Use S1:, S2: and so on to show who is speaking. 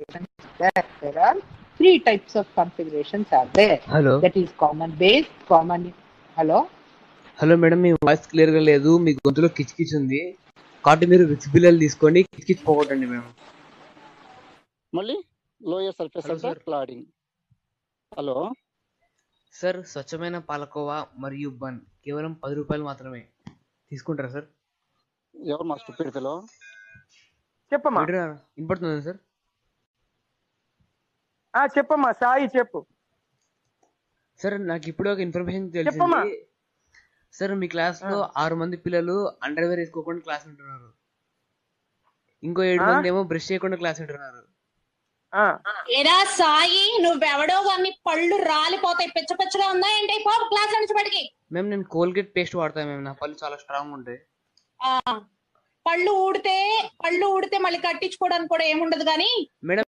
S1: configuration is there. There are three types of configurations are there.
S2: Hello
S1: That is common base, common. Hello.
S2: Hello madam మీ voice clear గా లేదు మీ గొంతులో కిచకిచ్ ఉంది కాబట్టి మీరు rich బిల్లలు తీసుకొని కిచకిచ్ పోగొట్టండి మేము
S3: మళ్ళీ లోయర్ సర్ఫేస్
S2: Hello,
S3: అంటే
S2: sir.
S3: క్లాడింగ్ హలో
S2: సార్ స్వచ్ఛమైన పాలకోవా మరియు బన్ కేవలం పది రూపాయలు మాత్రమే తీసుకుంటారా సార్
S3: ఎవరు మా స్టూపిడ్ పిలో
S4: చెప్పమ్మా
S2: వినపడుతుందా సార్
S4: ఆ చెప్పమ్మా సాయి చెప్పు
S2: సార్ నాకు ఇప్పుడే ఒక ఇన్ఫర్మేషన్
S4: చెప్పమ్మా.
S2: తెలిసింది సార్ మీ క్లాస్ లో ఆరు మంది పిల్లలు అండర్ వేర్ వేసుకోకుండా క్లాస్ ఉంటున్నారు ఇంకో ఏడు
S4: ఆ?
S2: మంది ఏమో బ్రష్ చేయకుండా క్లాస్ ఉంటున్నారు
S4: ఆ,
S5: ఏరా సాయి నువ్వెవడో వాడిని పళ్ళు రాలిపోతాయి పిచ్చ పిచ్చగా ఉందా ఏంటి పో క్లాస్ నుంచి బయటికి
S2: మేము నేను కోల్గేట్ పేస్ట్ వాడతాను మేము నా పళ్ళు చాలా స్ట్రాంగ్ ఉంటాయి
S5: ఆ, పళ్ళు ఊడితే పళ్ళు ఊడితే మళ్ళీ కట్టించుకోవడానికి కూడా ఏముండదు కానీ
S2: మేడం